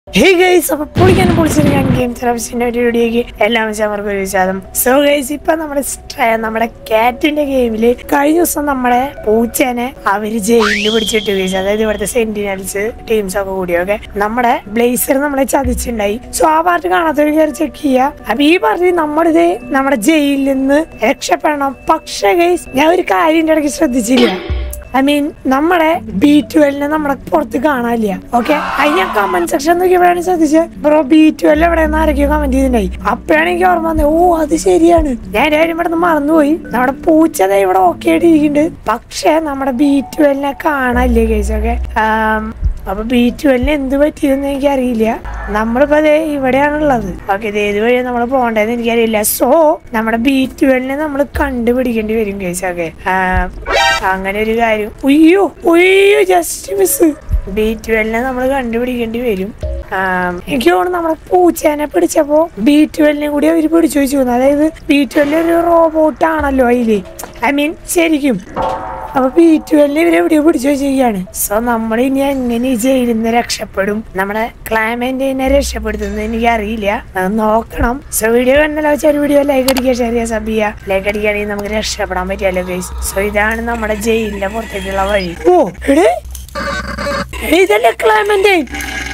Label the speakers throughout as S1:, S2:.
S1: Hey guys അപ്പൊ പൊളിക്കാനും പൊളിച്ചിരിക്കാൻ game തെറാപ്പിസ്റ്റിന്റെ ഒരു വീഡിയോക്ക് എല്ലാം അവർക്ക് ഒരു വിശാദം സോ ഗൈസ് ഇപ്പൊ നമ്മുടെ സ്ട്ര- നമ്മുടെ കാറ്റിന്റെ ഗെയിമില് കഴിഞ്ഞ ദിവസം നമ്മുടെ പൂച്ചേനെ അവര് ജയിലിൽ പിടിച്ചിട്ട് ഗൈസ് അതായത് ഇവിടുത്തെ സെന്റിനൽസ് ടീംസ് ഒക്കെ കൂടിയൊക്കെ നമ്മുടെ ബ്ലേസർ നമ്മളെ ചതിച്ചിട്ടുണ്ടായി സോ ആ പാർട്ട് കാണാത്തവർ കയറി ചെക്ക് ചെയ്യുക അപ്പൊ ഈ പാർട്ടി നമ്മളിത് നമ്മുടെ ജയിലിൽ നിന്ന് രക്ഷപ്പെടണം പക്ഷേ ഗൈസ് ഞാൻ ഒരു കാര്യം ഇതിന്റെ ഇടയ്ക്ക് ശ്രദ്ധിച്ചില്ല ഐ മീൻ നമ്മുടെ ബി ട്വൽവിനെ നമ്മുടെ പുറത്ത് കാണാനില്ല ഓക്കെ അത് ഞാൻ കമന്റ് സെക്ഷൻ നോക്കിയപ്പോഴാണ് ശ്രദ്ധിച്ചത് ബ്രോ ബി ട്വൽവ് എവിടെയെന്ന് ആരൊക്കെയോ കമന്റ് ചെയ്തിട്ടുണ്ടായി അപ്പോഴാണ് എനിക്ക് ഓർമ്മ വന്നത് ഓ അത് ശരിയാണ് ഞാൻ ഒരു കാര്യം ഇവിടെ നിന്ന് മറന്നുപോയി നമ്മുടെ പൂച്ച ദേ ഇവിടെ ഓക്കെ ആയിട്ട് ഇരിക്കുന്നുണ്ട് പക്ഷെ നമ്മുടെ ബി ട്വൽവിനെ കാണാനില്ല കേസ് ഓക്കെ അപ്പൊ ബി ട്വൽവിന് എന്ത് പറ്റിയതെന്ന് എനിക്കറിയില്ല നമ്മളിപ്പോ ദേ ഇവിടെയാണുള്ളത് ഓക്കെ ഇത് ഏത് വഴിയാണ് നമ്മൾ പോകേണ്ടതെന്ന് എനിക്കറിയില്ല സോ നമ്മുടെ ബി ട്വൽവിനെ നമ്മൾ കണ്ടുപിടിക്കേണ്ടി വരും കേസ് ഓക്കെ അങ്ങനെ ഒരു കാര്യം ഉയ്യോ ഉയ്യോ ജസ്റ്റ് മിസ് ബി ട്വൽവിനെ നമ്മൾ കണ്ടുപിടിക്കേണ്ടി വരും ആം, എനിക്ക് തോന്നുന്നു നമ്മുടെ പൂച്ചേനെ പിടിച്ചപ്പോ ബി ട്വൽവിനെ കൂടി അവര് പിടിച്ചു വെച്ചു തോന്നുന്നു അതായത് ബി ട്വൽവ് ഒരു റോബോട്ട് ആണല്ലോ അതില് ഐ മീൻ ശരിക്കും അപ്പൊ ബി ട്വൽവിനെ ഇവരെ എവിടെയോ പിടിച്ചു വെച്ചിരിക്കുകയാണ് സോ നമ്മൾ ഇനി എങ്ങനെ ഈ ജയിലിൽ നിന്ന് രക്ഷപ്പെടും നമ്മുടെ ക്ലൈമറ്റിനെ രക്ഷപ്പെടുത്തുന്നത് എനിക്ക് അറിയില്ല അത് നോക്കണം സോ വീഡിയോ കണ്ടല്ലോ വെച്ചാൽ ഒരു വീഡിയോ ലൈക്ക് അടിക്കുക ഷെയർ ചെയ്യുക സബ് ചെയ്യുക ലൈക്ക് അടിക്കുകയാണെങ്കിൽ നമുക്ക് രക്ഷപ്പെടാൻ പറ്റിയല്ലോ ഗൈസ് സോ ഇതാണ് നമ്മുടെ ജയിലിന്റെ പുറത്തേക്കുള്ള വഴി ഓ എടേ എടേ, ഇതല്ലേ ക്ലൈമന്റൈൻ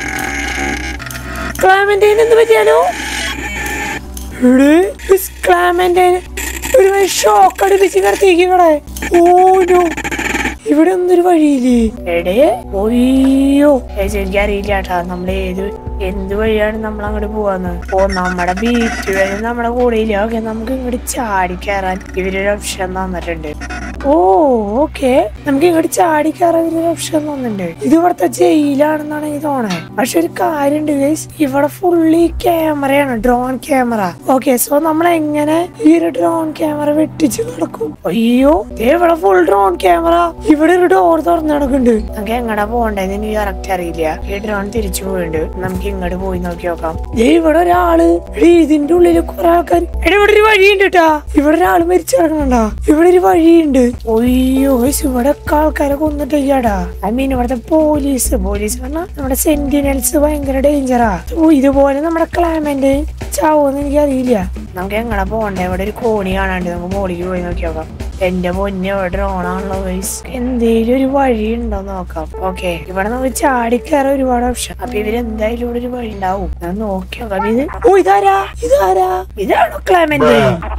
S1: ക്ലൈമന്റൈൻ എന്ന് പറ്റിയാലോ എടേ, മിസ് ക്ലൈമന്റൈൻ ഒരു ഷോക്ക് അടുപ്പിച്ച് കിടത്തേക്ക് ഇവിടെ ഓ നോ ഇവിടെ ഒന്നൊരു വഴിയില്ലേ എടേ ഒയ്യോ എനിക്കറിയില്ല കേട്ടാ നമ്മൾ ഏത് എന്ത് വഴിയാണ് നമ്മൾ അങ്ങോട്ട് പോവാന്ന് ഓ നമ്മുടെ ബീച്ച് വഴി നമ്മുടെ കൂടെ ഇല്ല ഓക്കെ നമുക്ക് ഇങ്ങോട്ട് ചാടി കയറാൻ ഇവരൊരു ഓപ്ഷൻ തന്നിട്ടുണ്ട് ഓ ഓക്കെ നമുക്ക് ഇങ്ങോട്ട് ചാടി കയറാൻ ഇവരൊരു ഓപ്ഷൻ തന്നിട്ടുണ്ട് ഇത് ഇവിടുത്തെ ജയിലാണെന്നാണ് എനിക്ക് തോന്നണേ പക്ഷെ ഒരു കാര്യമുണ്ട് ഗൈസ് ഇവിടെ ഫുള്ളി ക്യാമറയാണ് ഡ്രോൺ ക്യാമറ ഓക്കെ സോ നമ്മൾ എങ്ങനെ ഈ ഒരു ഡ്രോൺ ക്യാമറ വെട്ടിച്ച് നടക്കും അയ്യോ ദേ ഇവിടെ ഫുൾ ഡ്രോൺ ക്യാമറ ഇവിടെ ഒരു ഡോർ തുറന്നു നടക്കുന്നുണ്ട് നമുക്ക് എങ്ങടാ പോകണ്ടേന്ന് എനിക്ക് കറക്റ്റ് അറിയില്ല ഈ ഡ്രോൺ തിരിച്ചു പോയിട്ടുണ്ട് നമുക്ക് ഇങ്ങോട്ട് പോയി നോക്കി നോക്കാം ദേ ഇവിടെ ഒരാള് എടീ, ഇതിന്റെ ഉള്ളില് കുറെ ആൾക്കാർ എടാ ഇവിടെ ഒരു വഴിയുണ്ട് കേട്ടാ ഇവിടെ ഒരാള് മരിച്ചു കിടക്കണണ്ടാ ഇവിടെ ഒരു വഴിയുണ്ട് ഒയ്യോ guys, ഇവിടെ ഒക്കെ ആൾക്കാരെ കൊന്നിട്ടില്ലാടാ ഐ മീൻ ഇവിടുത്തെ പോലീസ് പോലീസ് പറഞ്ഞാൽ നമ്മുടെ സെന്റിനൽസ് ഭയങ്കര ഡേഞ്ചറാ ഓ ഇതുപോലെ നമ്മുടെ ക്ലൈമന്റ് ചാവോന്ന് എനിക്ക് അറിയില്ല നമുക്ക് എങ്ങനെ പോണ്ടേ ഇവിടെ ഒരു കോണി കാണാണ്ട് നമുക്ക് മോളിക്ക് പോയി നോക്കി നോക്കാം എന്റെ പൊന്നെ ഇവിടെ ഡ്രോണാണല്ലോ ഗൈസ് എന്തേലും ഒരു വഴി ഉണ്ടോ നോക്കാം ഓക്കെ ഇവിടെ നമുക്ക് ചാടിക്കയറാൻ ഒരുപാട് ഓപ്ഷൻ അപ്പൊ ഇവര് എന്തായാലും ഇവിടെ ഒരു വഴി ഉണ്ടാവും ഞാൻ നോക്കി നോക്കാം ഇത് ഓ ഇതാരാ ഇതാരാ ഇതാണോ ക്ലൈമന്റ്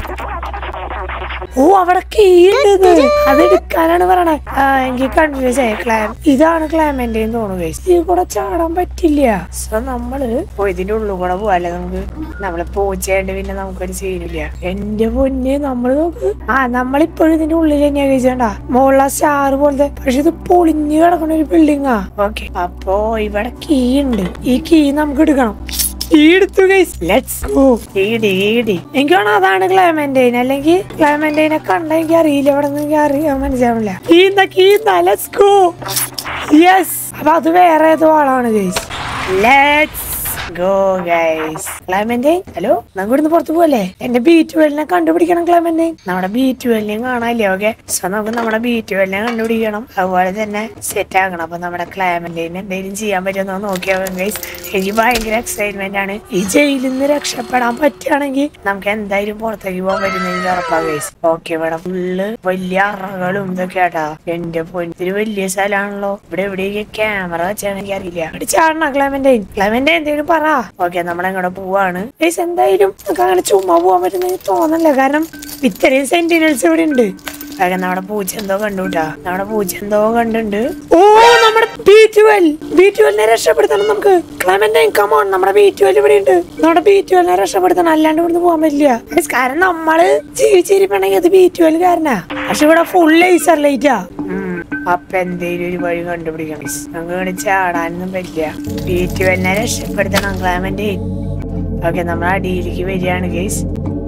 S1: ഓ അവിടെ കീ ഉണ്ട് അത് എടുക്കാനാണ് പറയണേ ആ എനിക്ക് കൺഫ്യൂസ് ആയി ക്ലാം ഇതാണ് ക്ലാമന്റെ തോന്നുന്നു guys. ഇതിൽ കൂടെ ചാടാൻ പറ്റില്ല സോ നമ്മള് ഓ ഇതിന്റെ ഉള്ളിൽ കൂടെ പോവാല്ലേ നമുക്ക് നമ്മള് പോച്ചേണ്ട് പിന്നെ നമുക്കൊരു സീനില്ല എന്റെ പൊന്നെ നമ്മള് നോക്ക് ആ നമ്മളിപ്പോഴും ഇതിന്റെ ഉള്ളിൽ തന്നെയാ കഴിച്ചേണ്ട മുകളിലെ സ്റ്റാർ പോലത്തെ പക്ഷെ ഇത് പൊളിഞ്ഞു കിടക്കുന്ന ഒരു ബിൽഡിങ്ങാ ഓക്കെ അപ്പോ ഇവിടെ കീ ഉണ്ട് ഈ കീ നമുക്ക് എടുക്കണം കീ എടുത്തു ഗൈസ് ലെറ്റ്സ് ഗോ ഈടി ഈടി എനിക്ക് തോന്നുന്നു അതാണ് ക്ലൈമന്റൈൻ അല്ലെങ്കിൽ ക്ലൈമന്റൈനെ കണ്ട എനിക്ക് അറിയില്ല ഇവിടെ നിന്ന് എനിക്ക് അറിയാൻ മനസ്സിലാവില്ല കീന്ത കീന്ത ലെറ്റ്സ് ഗോ യെസ് അപ്പൊ അത് വേറെ ഏതോ ആളാണ് guys let's go guys Clementine hello നമുക്ക് ഇവിടുന്ന് പുറത്തു പോവല്ലേ എന്റെ ബി ട്വൽവിനെ കണ്ടുപിടിക്കണം ക്ലൈമന്റൈൻ നമ്മുടെ ബി ട്വൽവിനെയും കാണാനില്ലേ ഓക്കെ സോ നമുക്ക് നമ്മുടെ ബി ട്വൽവിനെ കണ്ടുപിടിക്കണം അതുപോലെ തന്നെ സെറ്റ് ആക്കണം അപ്പൊ നമ്മുടെ ക്ലൈമന്റൈന് എന്തെങ്കിലും ചെയ്യാൻ പറ്റുമോ നോക്കിയാൽ ഗൈസ് എനിക്ക് ഭയങ്കര എക്സൈറ്റ്മെന്റ് ആണ് ഈ ജയിലിൽ നിന്ന് രക്ഷപ്പെടാൻ പറ്റുകയാണെങ്കിൽ നമുക്ക് എന്തായാലും പുറത്തേക്ക് പോകാൻ പറ്റുന്നെങ്കിൽ ഉറപ്പാ ഗൈസ് ഓക്കെ ഇവിടെ ഫുള്ള് വലിയ അറകളും ഇതൊക്കെ ആട്ടാ എന്റെ പൊന്നിന് വലിയ സ്ഥലമാണല്ലോ ഇവിടെ എവിടെയൊക്കെ ക്യാമറ വെച്ചാണ് എനിക്ക് അറിയില്ല ഇവിടെ ചാടണ ക്ലൈമന്റൈൻ ക്ലൈമന്റൈൻ എന്തെങ്കിലും പറ ഓക്കെ നമ്മളെങ്ങോട്ട് പോവാണ് ഗൈസ് എന്തായാലും നമുക്ക് അങ്ങനെ ചുമ്മാ പോകാൻ പറ്റുന്നെങ്കിൽ തോന്നല്ല കാരണം ഇത്രയും സെന്റിനൽസ് ഇവിടെ ഉണ്ട് അതൊക്കെ നമ്മുടെ പൂച്ച എന്തോ കണ്ടുട്ടാ നമ്മുടെ പൂച്ച എന്തോ കണ്ടുണ്ട് ഓ നമ്മുടെ ബി ട്വൽവ് ബി ട്വൽവിനെ രക്ഷപ്പെടുത്തണം നമുക്ക് ക്ലൈമന്റൈൻ കമോൺ നമ്മുടെ ബി ട്വൽവ് ഇവിടെ ഉണ്ട് നമ്മുടെ ബി ട്വൽവിനെ രക്ഷപ്പെടുത്തണം അല്ലാണ്ട് ഇവിടുന്ന് പോകാൻ പറ്റില്ല Guys, കാരണം നമ്മള് ജീവിച്ചിരിപ്പണെങ്കിൽ അത് ബി ട്വൽവ് കാരനാ പക്ഷെ ഇവിടെ ഫുൾ ലേസർ ലൈറ്റാ അപ്പൊ എന്തേലും ഒരു വഴി കണ്ടുപിടിക്കണം Guys, നമുക്ക് ഇവിടെ ചാടാനൊന്നും പറ്റില്ല ബി ട്വൽവിനെ രക്ഷപ്പെടുത്തണം ക്ലൈമന്റൈൻ ഓക്കെ നമ്മൾ അടിയിലേക്ക് വരികയാണ് ഗൈസ്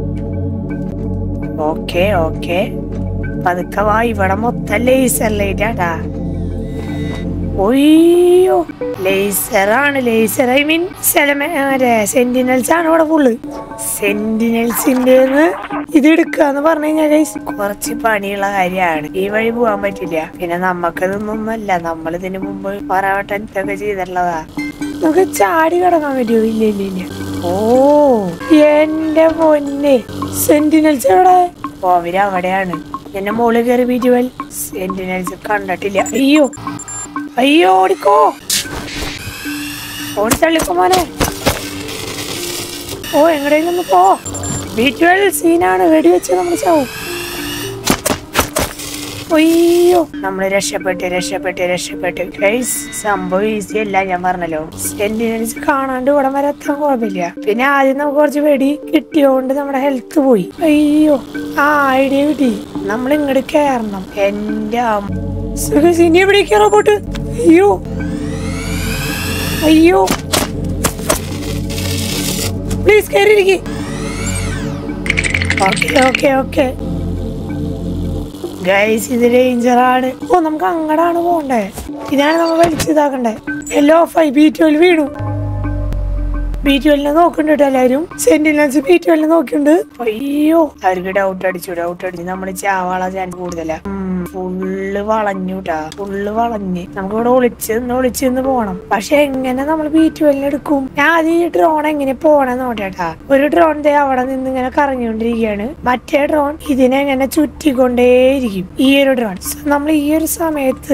S1: ഓക്കെ ഓക്കെ പതുക്കെ വാ ഇവിടെ മൊത്തം ലേസർ ലൈറ്റ് ആട്ടാ ഒയ്യോ ലേസറാണ് ലേസർ ഐ മീൻ സെന്റിനൽസ് ആണ് ഇവിടെ ഫുള്ള് സെന്റിനൽസിന്റെ ഇത് എടുക്കാന്ന് പറഞ്ഞു കഴിഞ്ഞാൽ കുറച്ച് പണിയുള്ള കാര്യമാണ് ഈ വഴി പോകാൻ പറ്റില്ല പിന്നെ നമുക്കതൊന്നൊന്നുമല്ല നമ്മൾ ഇതിനു മുമ്പ് പറവട്ടം ഇതൊക്കെ ചെയ്തിട്ടുള്ളതാ നമുക്ക് ചാടി കിടക്കാൻ പറ്റുമോ ഇല്ല ഇല്ല ഇല്ല ഓ എന്റെ പൊന്നെ സെന്റിനൽസ് എവിടെ ഓ അവര് അവിടെയാണ് എന്നെ മോള് കയറി ബീറ്റുവൽ സെന്റിനൽസ് കണ്ടിട്ടില്ല അയ്യോ അയ്യോ ഓടിക്കോ ഓടി തള്ളിക്കോ മോനെ ഓ എങ്ങടെയെങ്കിലും ഒന്ന് പോ ബീറ്റുവൽ സീനാണ് വെടിവെച്ച് നമ്മൾ ചാവും അയ്യോ നമ്മള് രക്ഷപ്പെട്ട് രക്ഷപ്പെട്ട് രക്ഷപ്പെട്ട് ഗൈസ് സംഭവം ഈസി അല്ല ഞാൻ പറഞ്ഞല്ലോ സെന്റിനൽസ് കാണാണ്ട് ഇവിടെ വരെ എത്താൻ കുഴപ്പമില്ല പിന്നെ ആദ്യം നമുക്ക് കുറച്ച് വെടി കിട്ടിയോണ്ട് നമ്മുടെ ഹെൽത്ത് പോയി അയ്യോ ആ ഐഡിയ കിട്ടി നമ്മൾ ഇങ്ങോട്ട് കയറണം എന്റെ ഇനി എവിടെ റോബോട്ട് അയ്യോ അയ്യോ പ്ലീസ് കയറിയിരിക്കെ ഓക്കെ ഓക്കെ ഓക്കെ ഗൈസ് ഇത് ഡേഞ്ചറാണ് ഓ നമുക്ക് അങ്ങടാണ് പോണ്ടേ ഇതാണ് നമ്മൾ വലിച്ചിതാക്കണ്ടേ എല്ലോ ഫൈവ് ബി ട്വൽവ് വീണു ബി ട്വൽവിനെ നോക്കുന്നുണ്ട് കേട്ടോ എല്ലാവരും സെന്റിനൽസ് ബി ട്വൽവിനെ നോക്കിണ്ട് അയ്യോ അവർക്ക് ഡൗട്ട് അടിച്ചു ഡൗട്ട് അടിച്ചു നമ്മൾ ചാവാള ചാൻസ് കൂടുതലാ ഫുള്ള് വളഞ്ഞു ട്ടാ ഫുള്ള് വളഞ്ഞ് നമുക്ക് ഇവിടെ ഒളിച്ച് നിന്ന് ഒളിച്ച് നിന്ന് പോണം പക്ഷെ എങ്ങനെ നമ്മൾ ബി ട്വൽവിന് എടുക്കും ഞാൻ ആദ്യം ഈ ഡ്രോൺ എങ്ങനെ പോണെന്ന് നോട്ടേട്ടാ ഒരു ഡ്രോൺ ദേ അവിടെ നിന്ന് ഇങ്ങനെ കറങ്ങിക്കൊണ്ടിരിക്കുകയാണ് മറ്റേ ഡ്രോൺ ഇതിനെങ്ങനെ ചുറ്റിക്കൊണ്ടേയിരിക്കും ഈ ഒരു ഡ്രോൺ നമ്മൾ ഈ ഒരു സമയത്ത്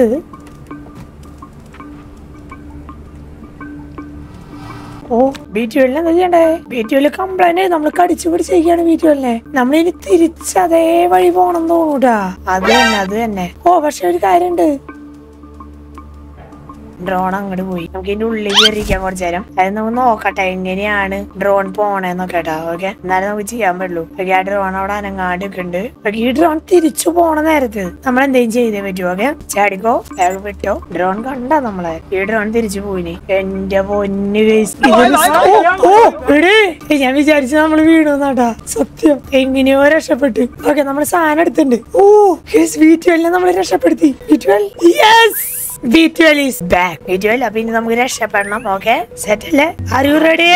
S1: ഓ ബി ട്വൽവിന് എന്താ ചെയ്യണ്ടേ ബി ട്വൽവ് കംപ്ലൈന്റ് നമ്മൾ കടിച്ചു പിടിച്ചിരിക്കുകയാണ് ബി ട്വൽവിനെ നമ്മളിനി തിരിച്ച് അതേ വഴി പോണം തോന്നൂട്ടാ അത് തന്നെ അത് തന്നെ ഓ പക്ഷെ ഒരു കാര്യണ്ട് ഡ്രോൺ അങ്ങോട്ട് പോയി നമുക്ക് ഇതിന്റെ ഉള്ളിൽ കയറിയിരിക്കാൻ കുറച്ചു നേരം അത് നമുക്ക് നോക്കട്ടെ എങ്ങനെയാണ് ഡ്രോൺ പോണേന്നൊക്കെ കേട്ടോ ഓക്കെ എന്നാലും നമുക്ക് ചെയ്യാൻ പറ്റുള്ളൂ ഓക്കെ ആ ഡ്രോൺ അവിടെ അനങ്ങാണ്ടൊക്കെ ഉണ്ട് ഓക്കെ ഈ ഡ്രോൺ തിരിച്ചു പോണ നേരത്ത് നമ്മൾ എന്തെങ്കിലും ചെയ്തേ പറ്റുമോ ഓക്കെ ചാടിക്കോ അയാൾ വിട്ടോ ഡ്രോൺ കണ്ട നമ്മളെ ഈ ഡ്രോൺ തിരിച്ചു പോയിന് എന്റെ പൊന്നു guys. ഇത് ഓ, ഓ, എടേ. ഏയ് ഞാൻ വിചാരിച്ചു നമ്മൾ വീണുന്നാട്ടാ സത്യം എങ്ങനെയോ രക്ഷപ്പെട്ട് ഓക്കെ നമ്മൾ സാധനം എടുത്തിട്ടുണ്ട് ഓ വീറ്റുവെല്ലാം നമ്മൾ രക്ഷപ്പെടുത്തി വീറ്റുവെൽ yes B12 is back. B12 അപ്പൊ ഇനി നമുക്ക് രക്ഷപ്പെടണം ഓക്കെ സെറ്റ് അല്ലേ are you ready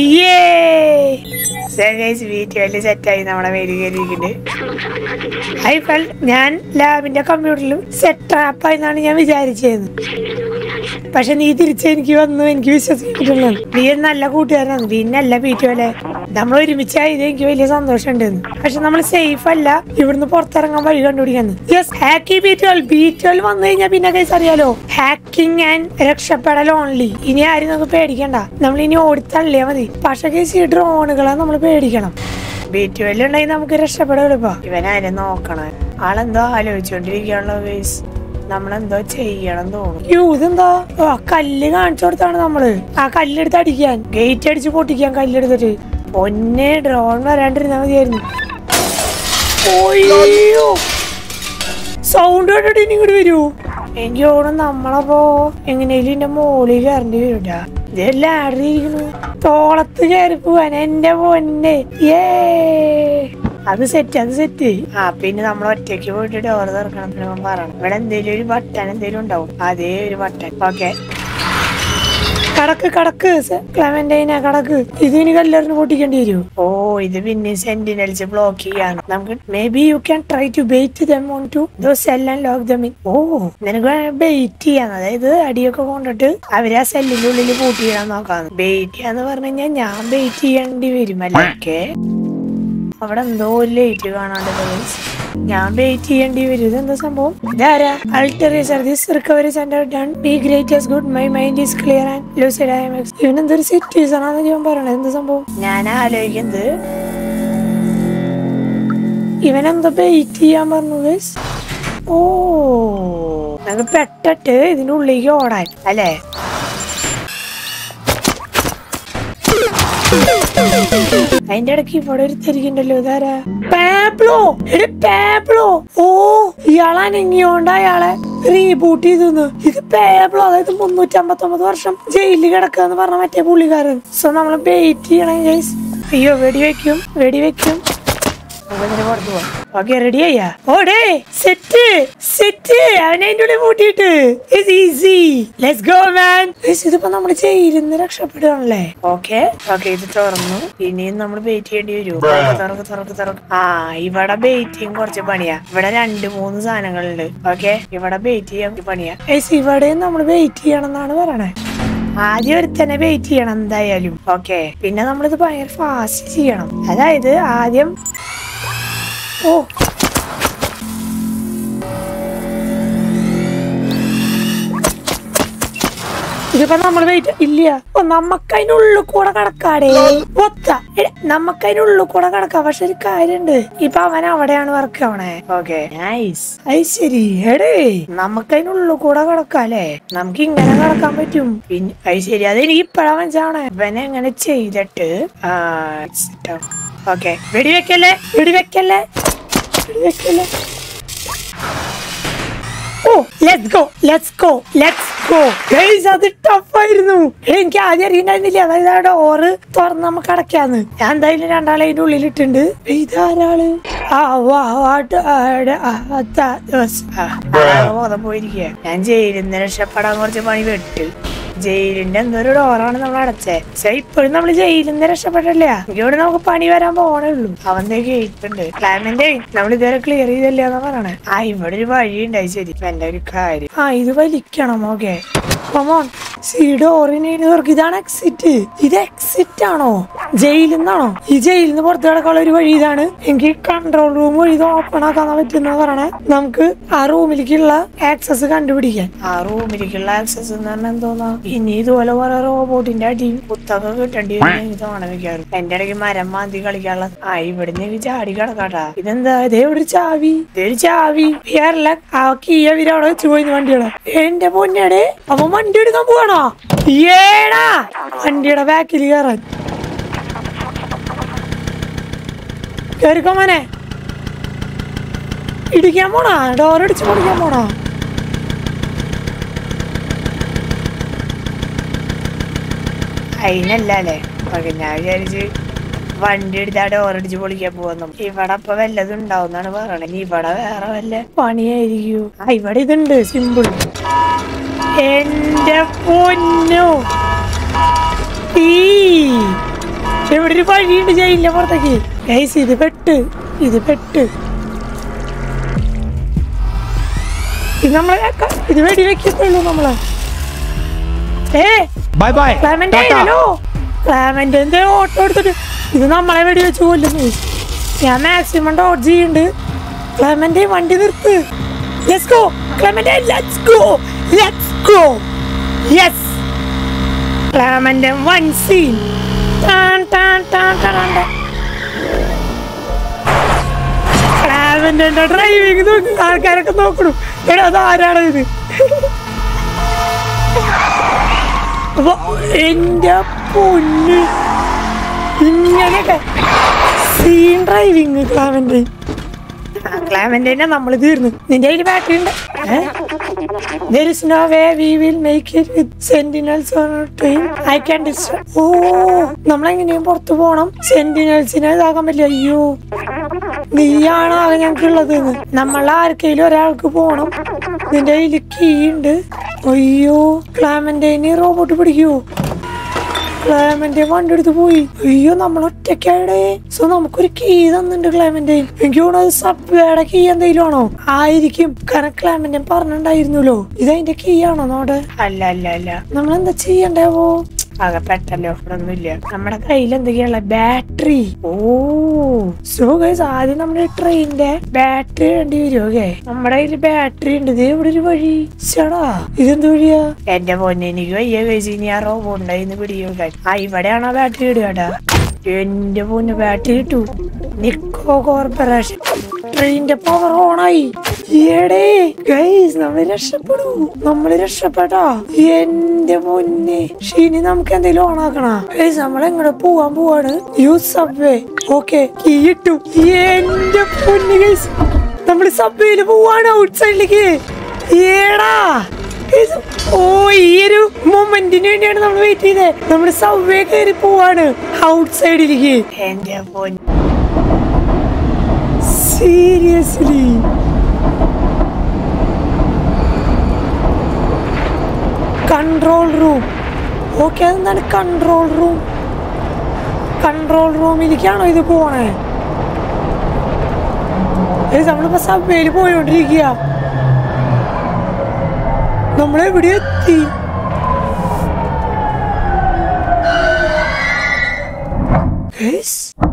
S1: B12 set ആയി നമ്മുടെ മേല് കയറിയിരിക്കുന്നുണ്ട് ഐ ഫെൽ ഞാൻ ലാബിന്റെ കമ്പ്യൂട്ടറിലും സെറ്റ് ആപ്പായി എന്നാണ് ഞാൻ വിചാരിച്ചത് പക്ഷെ നീ തിരിച്ച് എനിക്ക് വന്നു എനിക്ക് വിശ്വസിക്കില്ല നീ ഒരു നല്ല കൂട്ടുകാരനാണ് പിന്നല്ല പീറ്റുമല്ലേ നമ്മൾ ഒരുമിച്ചായത് എനിക്ക് വലിയ സന്തോഷമുണ്ട് പക്ഷെ നമ്മൾ സേഫ് അല്ല ഇവിടുന്ന് പുറത്തിറങ്ങാൻ വഴി കണ്ടുപിടിക്കാന്ന് യെസ് ഹാക്കി ബി ട്വൽവ് ബി ട്വൽവ് വന്നു കഴിഞ്ഞാൽ പിന്നെ കേസ് അറിയാലോ ഹാക്കിംഗ് ആൻഡ് രക്ഷപ്പെടൽ ഓൺലി ഇനി ആരും നമുക്ക് പേടിക്കണ്ട നമ്മൾ ഇനി ഓടിത്തള്ളിയാ മതി പക്ഷെ കേസ് ഈ ഡ്രോണുകളെ നമ്മൾ പേടിക്കണം ബി ട്വൽവ് ഉണ്ടെങ്കിൽ നമുക്ക് രക്ഷപ്പെടാൻ എളുപ്പാ ഇവനാരും നോക്കണം ആളെന്തോ ആലോചിച്ചോണ്ടിരിക്കുകയാണല്ലോ കേസ് നമ്മളെന്തോ ചെയ്യണം തോന്നുന്നു യ്യോ, ഇതെന്താ ഓ, ആ കല്ല് കാണിച്ചു കൊടുത്താണ് നമ്മള് ആ കല്ലെടുത്ത് അടിക്കാൻ ഗേറ്റ് അടിച്ച് പൊട്ടിക്കാൻ കല്ലെടുത്തിട്ട് ഒന്നേ ഡ്രോൺ വരാണ്ടിരുന്നാ മതിയായിരുന്നു ഓയ്യോ സൗണ്ട് കേട്ടിട്ട് ഇനി ഇങ്ങോട്ട് വരൂ എനിക്ക് തോന്നുന്നു നമ്മളപ്പോ എങ്ങനെയും എന്റെ മോളിൽ കയറേണ്ടി വരൂട്ടാ ഇതെല്ലാം ആടിയിരിക്കുന്നു തോളത്ത് കയറി പോവാൻ എന്റെ പൊന്നെ ഏ അത് സെറ്റ് അത് സെറ്റ് ആ പിന്നെ നമ്മൾ ഒറ്റയ്ക്ക് പോയിട്ട് ഡോർ തുറക്കണം എന്ന് ഞാൻ പറയണം ഇവിടെ എന്തേലും ഒരു ബട്ടൺ എന്തേലും ഉണ്ടാവും അതേ ഒരു ബട്ടൺ ഓക്കെ കടക്ക് കടക്ക് ക്ലമന്റൈന കടക്ക് ഇതിന് കല്ലെറിഞ്ഞ് പൊട്ടിക്കേണ്ടി വരും ഓ ഇത് പിന്നെ സെന്റിനൽസ് ബ്ലോക്ക് ചെയ്യാൻ നമുക്ക് maybe you can try to bait them on to the cell and lock them in ഓ നിനക്ക് ബെയ്റ്റ് ചെയ്യാൻ അതായത് അടിയൊക്കെ കൊണ്ടിട്ട് അവരെ ആ സെല്ലിന്റെ ഉള്ളിൽ പൂട്ടി ചെയ്യാൻ നോക്കാന്ന് ബെയ്റ്റ് ചെയ്യാന്ന് പറഞ്ഞു കഴിഞ്ഞാൽ ഞാൻ ബെയ്റ്റ് ചെയ്യേണ്ടി വരും അല്ലേ ഓക്കെ അവിടെ എന്തോ ലേറ്റ് കാണാണ്ട് guys. ഞാൻ വെയിറ്റ് ചെയ്യേണ്ടി വരും ഇതെന്താ സംഭവം ഇതാരാ അൾട്ടറി service recovery center done be great good my mind is clear and lucid I'm X ഇവൻ എന്തൊരു സിറ്റുവേഷൻ ആണെന്ന് ഞാൻ പറയണത് എന്താ സംഭവം ഞാൻ ആലോചിക്കുന്നത് ഇവനെന്താ വെയിറ്റ് ചെയ്യാൻ പറഞ്ഞു guys? ഓ നമുക്ക് പെട്ടിട്ട് ഇതിന്റെ ഉള്ളിലേക്ക് ഓടാൻ അല്ലേ അതിന്റെ ഇടയ്ക്ക് ഇവിടെ ഒരു തിരികണ്ടല്ലോ ഇതാരാ പാബ്ലോ എടി പാബ്ലോ ഓ ഇയാളാനെങ്കിയോണ്ട് അയാളെ റീബൂട്ട് ചെയ്തു ഇത് പാബ്ലോ അതായത് മുന്നൂറ്റി അമ്പത്തൊമ്പത് വർഷം ജയിലിൽ കിടക്കാന്ന് പറഞ്ഞ മറ്റേ പുള്ളിക്കാരൻ സോ നമ്മൾ വെയിറ്റ് ചെയ്യണം ഗൈസ് അയ്യോ വെടിവെക്കും വെടിവെക്കും ഓക്കെ റെഡി ആയാ ഓടേ സെറ്റ് സെറ്റ് അവനെ അതിന്റെ ഉള്ളിൽ പൂട്ടിയിട്ട് ഈസി ലെറ്റ്സ് ഗോ മാൻ ഇതിപ്പോ നമ്മൾ ജയിലിന്ന് രക്ഷപ്പെടുകയാണല്ലേ ഓക്കെ ഓക്കെ ഇത് തുറന്നു ഇനിയും നമ്മൾ വെയിറ്റ് ചെയ്യേണ്ടി വരും തുറക്ക് തുറക്ക് തുറക്ക് ആ ഇവിടെ ബെയ്റ്റിങ് കുറച്ച് പണിയാ ഇവിടെ രണ്ട് മൂന്ന് സാധനങ്ങളുണ്ട് ഓക്കെ ഇവിടെ ബെയ്റ്റ് ചെയ്യാൻ കുറച്ച് പണിയാ ഏസ് ഇവിടെയും നമ്മൾ വെയിറ്റ് ചെയ്യണം എന്നാണ് പറയണേ ആദ്യം ഒരുത്തനെ വെയിറ്റ് ചെയ്യണം എന്തായാലും ഓക്കെ പിന്നെ നമ്മളിത് ഭയങ്കര ഫാസ്റ്റ് ചെയ്യണം അതായത് ആദ്യം ഓ ഇതിപ്പോ നമ്മൾ വെയിറ്റ് ഇല്ല ഓ നമുക്ക് അതിനുള്ളിൽ കൂടെ കടക്കാടേ ഒത്ത നമുക്ക് അതിനുള്ളിൽ കൂടെ കടക്കാം പക്ഷെ ഒരു കാര്യണ്ട് ഇപ്പൊ അവൻ അവിടെയാണ് വർക്ക് ആവണേ ഓക്കെ നൈസ് അത് ശരി എടേ നമുക്ക് അതിനുള്ളിൽ കൂടെ കടക്കാല്ലേ നമുക്ക് ഇങ്ങനെ കടക്കാൻ പറ്റും പിന്നെ അത് ശരി അത് എനിക്ക് ഇപ്പഴാ മനസ്സിലാവണേ ഇവനെ എങ്ങനെ ചെയ്തിട്ട് ഓക്കെ വെടിവെക്കല്ലേ വെടിവെക്കല്ലേ വെടിവെക്കല്ലേ oh let's go let's go let's go guys അത് ടഫായിരുന്നു എനിക്ക് ആദ്യം അറിയണ്ടായിരുന്നില്ല അതായത് ആ ഡോറ് തുറന്ന് നമുക്ക് അടയ്ക്കാന്ന് ഞാൻ എന്തായാലും രണ്ടാളെ അതിന്റെ ഉള്ളിലിട്ടുണ്ട് ഇതാരാള് ആ വാ വാട്ട് ബോധം പോയിരിക്കുക ഞാൻ ജയിലിൽ നിന്ന് രക്ഷപ്പെടാൻ കുറച്ച് പണി വെട്ട് ജയിലിന്റെ എന്തോ ഒരു ഡോറാണ് നമ്മൾ അടച്ചേ പക്ഷെ ഇപ്പോഴും നമ്മൾ ജയിലിൽ നിന്ന് രക്ഷപ്പെട്ടില്ല ഇവിടെ നമുക്ക് പണി വരാൻ പോണേ ഉള്ളൂ അവന്റെ ഗേറ്റ് ഉണ്ട് ക്ലൈമന്റെ നമ്മൾ ഇതുവരെ ക്ലിയർ ചെയ്തില്ല എന്നാ പറയണേ ആ ഇവിടെ ഒരു വഴി ഉണ്ടായി ശരി ഇപ്പൊ എന്റെ ഒരു കാര്യം ആ ഇത് വലിക്കണം ഓക്കെ കൊമോൺ സി ഡോറിന് ഇതാണ് എക്സിറ്റ് ഇത് എക്സിറ്റ് ആണോ ജയിലിൽ നിന്നാണോ ഈ ജയിലിൽ നിന്ന് പുറത്തു കിടക്കാനുള്ള ഒരു വഴി ഇതാണ് എനിക്ക് കൺട്രോൾ റൂം വഴി ഇത് ഓപ്പൺ ആക്കാൻ പറ്റുന്ന പറയണേ നമുക്ക് ആ റൂമിലേക്കുള്ള ആക്സസ് കണ്ടുപിടിക്കാൻ ആ റൂമിലേക്കുള്ള ആക്സസ് എന്ന് പറഞ്ഞാൽ എന്തോന്നാ ഇനി ഇതുപോലെ കുറെ റോബോട്ടിന്റെ അടിയും കുത്തൊക്കെ കിട്ടേണ്ടി വരും എനിക്ക് തോന്നണം മിക്കവാറും എന്റെ ഇടയ്ക്ക് മരം മാന്തി കളിക്കാനുള്ള ആ ഇവിടുന്ന് എനിക്ക് ചാടി കിടക്കാട്ടാ ഇതെന്താ ഇതേ ഒരു ചാവി ഇതൊരു ചാവി വേറല്ല ആ കീയ ഇവര് അവിടെ വെച്ച് പോയി വണ്ടികളെ എന്റെ പൊന്നടെ അവൻ വണ്ടി എടുക്കാൻ പോവാണോ ഏടാ വണ്ടിയുടെ ബാക്കിൽ കയറാൻ കേറിക്കോ മോനെ ഇടിക്കാൻ പോണാ ഡോർ അടിച്ച് പൊടിക്കാൻ പോണാ അതിനല്ലേ ഓക്കെ ഞാൻ വിചാരിച്ച് വണ്ടി എടുത്ത് ആ ഡോറടിച്ച് പൊളിക്കാൻ പോകുന്നു ഇവിടെ ഇപ്പൊ വല്ലതും ഉണ്ടാവുന്നാണ് പറയണത് ഇനി ഇവിടെ വേറെ വല്ല പണിയായിരിക്കൂ ആ ഇവിടെ ഇതുണ്ട് സിമ്പിൾ എന്റെ പൊന്നു ഈ ഇവിടെ ഒരു വഴിയുണ്ട് ജയിലിന്റെ പുറത്തേക്ക് ഗൈസ് ഇത് പെട്ട് ഇത് പെട്ട് ഇത് നമ്മളെ ക- ഇത് വെടി വെക്കത്തുള്ളൂ നമ്മളെ ഏ
S2: bye bye
S1: Clementine hello Clementine auto എടുത്തിട്ട് ഇത് നമ്മളെ വെടി വെച്ച് കൊല്ലുന്നു ഞാൻ മാക്സിമം ഡോഡ്ജ് ചെയ്യുന്നുണ്ട് ക്ലാമന്റെ വണ്ടി നിർത്ത് let's go Clementine let's go let's go yes Clementine one scene ടാൻ ടാൻ ടാൻ ടാൻ ടാൻ ക്ലാമന്റെ ഡ്രൈവിംഗ് നോക്കി ആൾക്കാരൊക്കെ നോക്കണു എടാ അത് ആരാണ് ഇത് അപ്പൊ എന്റെ പൊന്ന് ഇങ്ങനെയൊക്കെ സീൻ ഡ്രൈവിങ് ക്ലാമന്റെ ക്ലാമന്റെ നമ്മൾ തീർന്നു നിന്റെ കയ്യിൽ ബാറ്ററി ഉണ്ട് There is no way we will make it with sentinels on our train. I can destroy. ഓ നമ്മളെങ്ങനെയും പുറത്തു പോണം സെന്റിനൽസിനെ ഇതാക്കാൻ പറ്റില്ല അയ്യോ നീയാണോ ആകെ ഞങ്ങൾക്കുള്ളത് നമ്മൾ ആർക്കെങ്കിലും ഒരാൾക്ക് പോണം നിന്റെ കയ്യിൽ കീ ഉണ്ട് അയ്യോ ക്ലാമന്റൈന് റോബോട്ട് പിടിക്കുവോ ക്ലൈമന്റെ വണ്ടി എടുത്ത് പോയി അയ്യോ നമ്മൾ ഒറ്റയ്ക്കാടെ സോ നമുക്കൊരു കീ തന്നിട്ടുണ്ട് ക്ലൈമന്റൈൻ എനിക്ക് തോന്നുന്നത് സബ്വേയുടെ കീ എന്തെങ്കിലും ആണോ ആയിരിക്കും കാരണം ക്ലൈമന്റൈൻ പറഞ്ഞിട്ടുണ്ടായിരുന്നല്ലോ ഇത് അതിന്റെ കീ ആണോ നോട് അല്ല അല്ല അല്ല നമ്മൾ എന്താ ചെയ്യണ്ടാവോ ആകെ പെട്ടല്ലോ ഒന്നുമില്ല നമ്മുടെ കയ്യിൽ എന്തൊക്കെയുള്ള ബാറ്ററി ഓ സോ ഗൈസ് ആദ്യം നമ്മുടെ ട്രെയിനിന്റെ ബാറ്ററി വേണ്ടി വരും ഓക്കെ നമ്മുടെ കയ്യിൽ ബാറ്ററി ഉണ്ട് ഇത് ഇവിടെ ഒരു വഴി ചേടാ ഇതെന്ത് വഴിയാ എന്റെ പൊന്നെ എനിക്ക് വയ്യ കഴിച്ച് ഇനി ആ റോബോണ്ടായിന്ന് പിടിയോക്കാൻ ആ ഇവിടെയാണോ ബാറ്ററി ഇടുകടാ എന്റെ പൊന്ന് ബാറ്ററി കിട്ടു നിക്കോ കോർപ്പറേഷൻ ട്രെയിനിന്റെ പവർ ഓണായി ഏടേ ഗൈസ് നമ്മൾ രക്ഷപ്പെടൂ നമ്മൾ രക്ഷപ്പെട്ടാ എന്റെ പൊന്നെ ഷീനി നമുക്ക് എന്തെങ്കിലും ഓണാക്കണ ഗൈസ് നമ്മൾ എങ്ങോട്ട് പോവാൻ പോവാണ് യൂസ് സബ്വേ ഓക്കെ ഇട്ടു എന്റെ പൊന്ന് ഗൈസ് നമ്മൾ സബ്വേയിൽ പോവാണ് ഔട്ട് സൈഡിലേക്ക് ഏടാ Guys, ഓ ഈ ഒരു മൊമെന്റിന് വേണ്ടിയാണ് നമ്മൾ വെയിറ്റ് ചെയ്തത് നമ്മൾ സബ്വേ കയറി പോവാണ് ഔട്ട് സൈഡിലേക്ക് എന്റെ പൊന്ന് സീരിയസ്ലി കൺട്രോൾ റൂം ഓക്കെ അതെന്താണ് കൺട്രോൾ റൂം കൺട്രോൾ റൂമിലേക്കാണോ ഇത് പോണേ ഏയ് നമ്മളിപ്പോ സബ്വേയിൽ പോയോണ്ടിരിക്കുക നമ്മളെവിടെ എത്തി Guys.